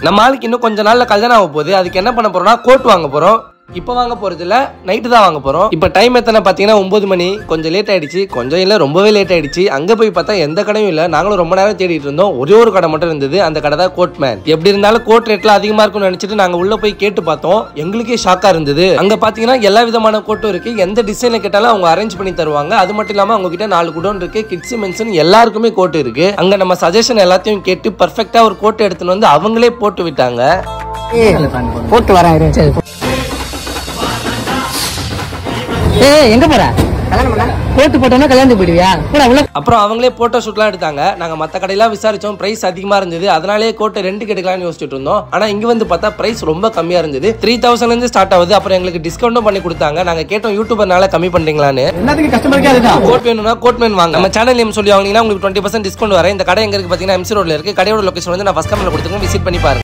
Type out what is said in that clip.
நம்ம ஆளுக்கு இன்னும் கொஞ்ச நாள்ல கல்யாணம் ஆக போகுது அதுக்கு என்ன பண்ண போறோம்னா கோட் வாங்க போறோம் இப்போ வாங்க போறது இல்ல நைட்டு தான் வாங்க போறோம் இப்போ டைம் எத்தனை பாத்தீங்கன்னா ஒன்பது மணி கொஞ்சம் லேட் ஆயிடுச்சு கொஞ்சம் இல்ல ரொம்பவே லேட் ஆயிடுச்சு அங்க போய் பார்த்தா எந்த கடையும் இல்ல நாங்களும் ரொம்ப நேரம் தேடிட்டு இருந்தோம் ஒரே ஒரு கடை மட்டும் இருந்தது அந்த கடை தான் கோட் மேன் எப்படி இருந்தாலும் கோட் ரேட்ல அதிகமா இருக்கும்னு நினைச்சிட்டு நாங்க உள்ள போய் கேட்டு பார்த்தோம் எங்களுக்கே ஷாக்கா இருந்தது அங்க பாத்தீங்கன்னா எல்லா விதமான கோட்டும் இருக்கு எந்த டிசைன்ல கேட்டாலும் அவங்க அரேஞ்ச் பண்ணி தருவாங்க அது மட்டும் இல்லாம அவங்க கிட்ட நாலு குடோன் இருக்கு கிட்ஸ் மென்ஷன் எல்லாருக்குமே கோட் இருக்கு அங்க நம்ம சஜஷன் எல்லாத்தையும் கேட்டு பர்ஃபெக்டா ஒரு கோட் எடுத்துன்னு வந்து அவங்களே போட்டு விட்டாங்க போட்டு வரேன் இரு. சரி ஏய் எங்க போற போட்டு போட்டோம்னா கல்யாணத்துக்கு போயிடுவியா கூட உள்ள அப்புறம் அவங்களே போட்டோ ஷூட்லாம் எடுத்தாங்க நாங்க மத்த கடையெல்லாம் விசாரிச்சோம் பிரைஸ் அதிகமா இருந்தது அதனாலேயே கோட்டை ரெண்டு எடுக்கலாம்னு யோசிச்சுட்டு இருந்தோம் ஆனா இங்க வந்து பார்த்தா பிரைஸ் ரொம்ப கம்மியா இருந்தது த்ரீ தௌசண்ட்ல இருந்து ஸ்டார்ட் ஆகுது அப்புறம் எங்களுக்கு டிஸ்கவுண்டும் பண்ணி கொடுத்தாங்க நாங்க கேட்டோம் யூடியூபர்னால கம்மி பண்றீங்களான்னு எல்லாத்துக்கும் கஸ்டமருக்கே அதுதான் கோட் வேணும்னா கோட் மேன் வாங்க நம்ம சேனல் நேம் சொல்லி வாங்கினீங்கன்னா உங்களுக்கு டுவெண்ட்டி பர்சன்ட் டிஸ்கவுண்ட் வரேன் இந்த கடை எங்க இருக்கு பாத்தீங்கன்னா எம்சி ரோட்ல இருக்கு கடையோட லொகேஷன் வந்து நான் ஃபர்ஸ்ட் கமெண்ட்ல கொடுத்துருக்கேன் விசிட் பண்ணி பாருங்க